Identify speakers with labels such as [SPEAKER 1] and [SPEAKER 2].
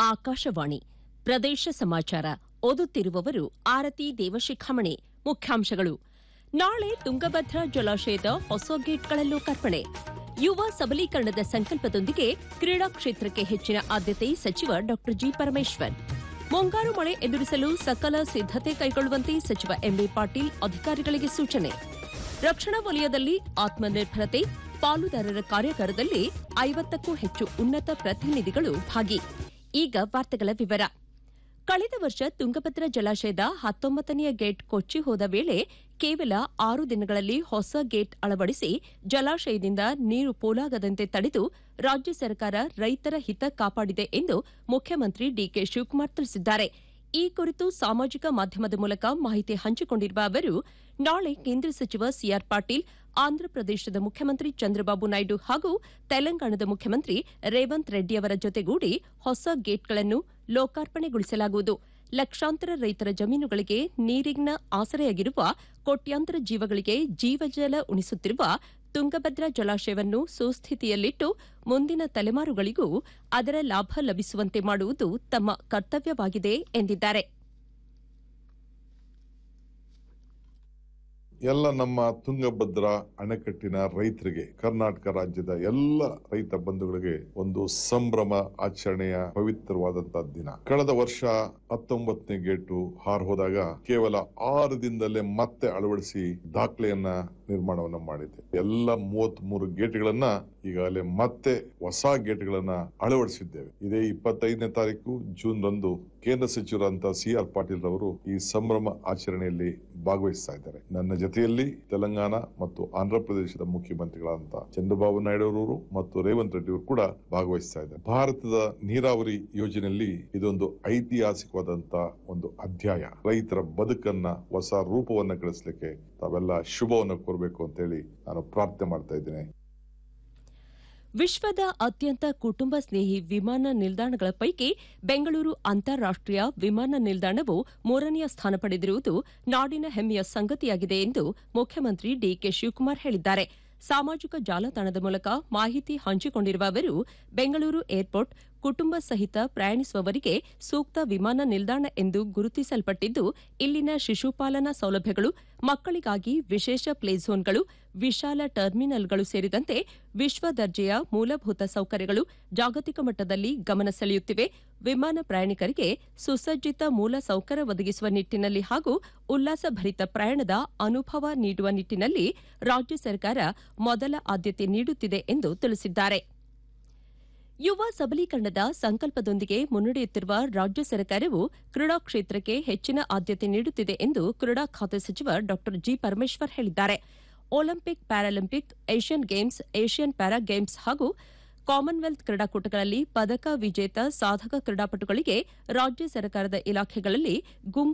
[SPEAKER 1] ಆಕಾಶವಾಣಿ ಪ್ರದೇಶ ಸಮಾಚಾರ ಓದುತ್ತಿರುವವರು ಆರತಿ ದೇವಶಿಖಾಮಣಿ ಮುಖ್ಯಾಂಶಗಳು ನಾಳೆ ತುಂಗಭದ್ರಾ ಜಲಾಶಯದ ಹೊಸ ಗೇಟ್ಗಳ ಲೋಕಾರ್ಪಣೆ ಯುವ ಸಬಲೀಕರಣದ ಸಂಕಲ್ಪದೊಂದಿಗೆ ಕ್ರೀಡಾ ಕ್ಷೇತ್ರಕ್ಕೆ ಹೆಚ್ಚಿನ ಆದ್ಯತೆ ಸಚಿವ ಡಾ ಜಿ ಪರಮೇಶ್ವರ್ ಮುಂಗಾರು ಮಳೆ ಎದುರಿಸಲು ಸಕಲ ಸಿದ್ದತೆ ಕೈಗೊಳ್ಳುವಂತೆ ಸಚಿವ ಎಂಬಿ ಪಾಟೀಲ್ ಅಧಿಕಾರಿಗಳಿಗೆ ಸೂಚನೆ ರಕ್ಷಣಾ ವಲಯದಲ್ಲಿ ಆತ್ಮನಿರ್ಭರತೆ ಪಾಲುದಾರರ ಕಾರ್ಯಾಗಾರದಲ್ಲಿ ಐವತ್ತಕ್ಕೂ ಹೆಚ್ಚು ಉನ್ನತ ಪ್ರತಿನಿಧಿಗಳು ಭಾಗಿ ಈಗ ವಾರ್ತೆಗಳ ವಿವರ ಕಳೆದ ವರ್ಷ ತುಂಗಭದ್ರಾ ಜಲಾಶಯದ ಹತ್ತೊಂಬತ್ತನೆಯ ಗೇಟ್ ಕೊಚ್ಚಿ ಹೋದ ವೇಳೆ ಕೇವಲ ಆರು ದಿನಗಳಲ್ಲಿ ಹೊಸ ಗೇಟ್ ಅಳವಡಿಸಿ ಜಲಾಶಯದಿಂದ ನೀರು ಪೋಲಾಗದಂತೆ ತಡೆದು ರಾಜ್ಯ ಸರ್ಕಾರ ರೈತರ ಹಿತ ಕಾಪಾಡಿದೆ ಎಂದು ಮುಖ್ಯಮಂತ್ರಿ ಡಿಕೆ ಶಿವಕುಮಾರ್ ತಿಳಿಸಿದ್ದಾರೆ ಈ ಕುರಿತು ಸಾಮಾಜಿಕ ಮಾಧ್ಯಮದ ಮೂಲಕ ಮಾಹಿತಿ ಹಂಚಿಕೊಂಡಿರುವ ಅವರು ನಾಳೆ ಕೇಂದ್ರ ಸಚಿವ ಸಿಆರ್ ಪಾಟೀಲ್ ಆಂಧ್ರಪ್ರದೇಶದ ಮುಖ್ಯಮಂತ್ರಿ ಚಂದ್ರಬಾಬು ನಾಯ್ಡು ಹಾಗೂ ತೆಲಂಗಾಣದ ಮುಖ್ಯಮಂತ್ರಿ ರೇವಂತ್ ರೆಡ್ಡಿ ಅವರ ಜೊತೆಗೂಡಿ ಹೊಸ ಗೇಟ್ಗಳನ್ನು ಲೋಕಾರ್ಪಣೆಗೊಳಿಸಲಾಗುವುದು ಲಕ್ಷಾಂತರ ರೈತರ ಜಮೀನುಗಳಿಗೆ ನೀರಿನ ಆಸರೆಯಾಗಿರುವ ಕೋಟ್ಯಾಂತರ ಜೀವಗಳಿಗೆ ಜೀವಜಲ ಉಣಿಸುತ್ತಿರುವ ತುಂಗಭದ್ರಾ ಜಲಾಶಯವನ್ನು ಸುಸ್ಥಿತಿಯಲ್ಲಿಟ್ಟು ಮುಂದಿನ ತಲೆಮಾರುಗಳಿಗೂ ಅದರ ಲಾಭ ಲಭಿಸುವಂತೆ ಮಾಡುವುದು ತಮ್ಮ ಕರ್ತವ್ಯವಾಗಿದೆ ಎಂದಿದ್ದಾರೆ
[SPEAKER 2] ಎಲ್ಲ ನಮ್ಮ ತುಂಗಭದ್ರಾ ಅಣೆಕಟ್ಟಿನ ರೈತರಿಗೆ ಕರ್ನಾಟಕ ರಾಜ್ಯದ ಎಲ್ಲ ರೈತ ಬಂಧುಗಳಿಗೆ ಒಂದು ಸಂಭ್ರಮ ಆಚರಣೆಯ ಪವಿತ್ರವಾದಂತಹ ದಿನ ಕಳೆದ ವರ್ಷ ಹತ್ತೊಂಬತ್ತನೇ ಗೇಟು ಹಾರ್ ಹೋದಾಗ ಕೇವಲ ಆರು ದಿನದಲ್ಲೇ ಮತ್ತೆ ಅಳವಡಿಸಿ ದಾಖಲೆಯನ್ನ ನಿರ್ಮಾಣವನ್ನ ಮಾಡಿದೆ ಎಲ್ಲ ಮೂವತ್ತ್ ಮೂರು ಗೇಟ್ಗಳನ್ನ ಈಗಾಗಲೇ ಮತ್ತೆ ಹೊಸ ಗೇಟ್ಗಳನ್ನ ಅಳವಡಿಸಿದ್ದೇವೆ ಇದೇ ಇಪ್ಪತ್ತೈದನೇ ತಾರೀಕು ಜೂನ್ ರಂದು ಕೇಂದ್ರ ಸಚಿವರಂತ ಸಿ ಆರ್ ಪಾಟೀಲ್ ರವರು ಈ ಸಂಭ್ರಮ ಆಚರಣೆಯಲ್ಲಿ ಭಾಗವಹಿಸ್ತಾ ಇದ್ದಾರೆ ನನ್ನ ಜೊತೆಯಲ್ಲಿ ತೆಲಂಗಾಣ ಮತ್ತು ಆಂಧ್ರ ಪ್ರದೇಶದ ಮುಖ್ಯಮಂತ್ರಿಗಳಾದಂತ ಚಂದ್ರಬಾಬು ನಾಯ್ಡು ಅವರು ಮತ್ತು ರೇವಂತ್ ರೆಡ್ಡಿ ಅವರು ಕೂಡ ಭಾಗವಹಿಸ್ತಾ ಇದ್ದಾರೆ ಭಾರತದ ನೀರಾವರಿ ಯೋಜನೆಯಲ್ಲಿ ಇದೊಂದು ಐತಿಹಾಸಿಕವಾದಂತ ಒಂದು ಅಧ್ಯಾಯ ರೈತರ ಬದುಕನ್ನ ಹೊಸ ರೂಪವನ್ನ ಗಳಿಸಲಿಕ್ಕೆ ತಾವೆಲ್ಲ ಶುಭವನ್ನು ಕೋರಬೇಕು ಅಂತ ಹೇಳಿ ನಾನು ಪ್ರಾರ್ಥನೆ ಮಾಡ್ತಾ ಇದ್ದೇನೆ
[SPEAKER 1] ವಿಶ್ವದ ಅತ್ಯಂತ ಕುಟುಂಬ ಸ್ನೇಹಿ ವಿಮಾನ ನಿಲ್ದಾಣಗಳ ಪೈಕಿ ಬೆಂಗಳೂರು ಅಂತಾರಾಷ್ಟೀಯ ವಿಮಾನ ನಿಲ್ದಾಣವು ಮೂರನೆಯ ಸ್ಥಾನ ಪಡೆದಿರುವುದು ನಾಡಿನ ಹೆಮ್ಮೆಯ ಸಂಗತಿಯಾಗಿದೆ ಎಂದು ಮುಖ್ಯಮಂತ್ರಿ ಡಿಕೆ ಶಿವಕುಮಾರ್ ಹೇಳಿದ್ದಾರೆ ಸಾಮಾಜಿಕ ಜಾಲತಾಣದ ಮೂಲಕ ಮಾಹಿತಿ ಹಂಚಿಕೊಂಡಿರುವ ಅವರು ಬೆಂಗಳೂರು ಏರ್ಪೋರ್ಟ್ ಕುಟುಂಬ ಸಹಿತ ಪ್ರಯಾಣಿಸುವವರಿಗೆ ಸೂಕ್ತ ವಿಮಾನ ನಿಲ್ದಾಣ ಎಂದು ಗುರುತಿಸಲ್ಪಟ್ಟಿದ್ದು ಇಲ್ಲಿನ ಶಿಶುಪಾಲನಾ ಸೌಲಭ್ಯಗಳು ಮಕ್ಕಳಿಗಾಗಿ ವಿಶೇಷ ಪ್ಲೇಝೋನ್ಗಳು ವಿಶಾಲ ಟರ್ಮಿನಲ್ಗಳು ಸೇರಿದಂತೆ ವಿಶ್ವ ದರ್ಜೆಯ ಮೂಲಭೂತ ಸೌಕರ್ಯಗಳು ಜಾಗತಿಕ ಮಟ್ಟದಲ್ಲಿ ಗಮನ ಸೆಳೆಯುತ್ತಿವೆ ವಿಮಾನ ಪ್ರಯಾಣಿಕರಿಗೆ ಸುಸಜ್ಜಿತ ಮೂಲ ಸೌಕರ್ಯ ಒದಗಿಸುವ ನಿಟ್ಟಿನಲ್ಲಿ ಹಾಗೂ ಉಲ್ಲಾಸಭರಿತ ಪ್ರಯಾಣದ ಅನುಭವ ನೀಡುವ ನಿಟ್ಟಿನಲ್ಲಿ ರಾಜ್ಯ ಸರ್ಕಾರ ಮೊದಲ ಆದ್ಯತೆ ನೀಡುತ್ತಿದೆ ಎಂದು ತಿಳಿಸಿದ್ದಾರೆ ಯುವ ಸಬಲೀಕರಣದ ಸಂಕಲ್ಪದೊಂದಿಗೆ ಮುನ್ನಡೆಯುತ್ತಿರುವ ರಾಜ್ಯ ಸರ್ಕಾರವು ಕ್ರೀಡಾ ಕ್ಷೇತ್ರಕ್ಕೆ ಹೆಚ್ಚಿನ ಆದ್ಯತೆ ನೀಡುತ್ತಿದೆ ಎಂದು ಕ್ರೀಡಾ ಖಾತೆ ಸಚಿವ ಡಾ ಜಿ ಪರಮೇಶ್ವರ್ ಹೇಳಿದ್ದಾರೆ Olympic Paralympic Asian Games Asian para games ಹಾಗೂ ಕಾಮನ್ವೆಲ್ತ್ ಕ್ರೀಡಾಕೂಟಗಳಲ್ಲಿ ಪದಕ ವಿಜೇತ ಸಾಧಕ ಕ್ರೀಡಾಪಟುಗಳಿಗೆ ರಾಜ್ಯ ಸರ್ಕಾರದ ಇಲಾಖೆಗಳಲ್ಲಿ ಗುಂಪು